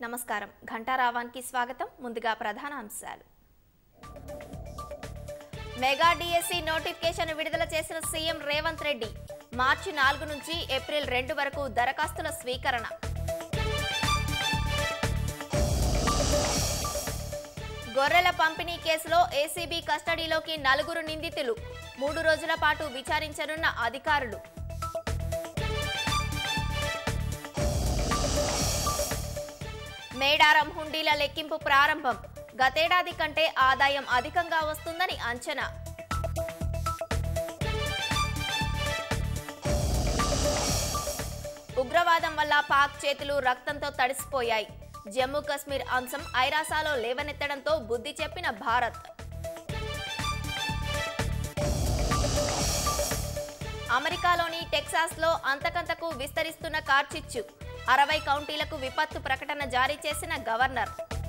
నమస్కారం ఘంటారావానికి స్వాగతం ముందుగా ప్రధాన అంశాలు మెగా డిఎస్సి నోటిఫికేషన్ విడుదల చేసిన సీఎం రేవంత్ రెడ్డి మార్చి నాలుగు నుంచి ఏప్రిల్ రెండు వరకు దరఖాస్తుల స్వీకరణ గొర్రెల పంపిణీ కేసులో ఏసీబీ కస్టడీలోకి నలుగురు నిందితులు మూడు రోజుల పాటు విచారించనున్న అధికారులు మేడారం హుండీల లెక్కింపు ప్రారంభం గతేడాది కంటే ఆదాయం అధికంగా వస్తుందని అంచనా ఉగ్రవాదం వల్ల పాక్ చేతులు రక్తంతో తడిసిపోయాయి జమ్మూ కశ్మీర్ అంశం ఐరాసాలో లేవనెత్తడంతో బుద్ధి చెప్పిన భారత్ అమెరికాలోని టెక్సాస్లో అంతకంతకు విస్తరిస్తున్న కార్చిచ్చు అరవై కౌంటీలకు విపత్తు ప్రకటన జారీ చేసిన గవర్నర్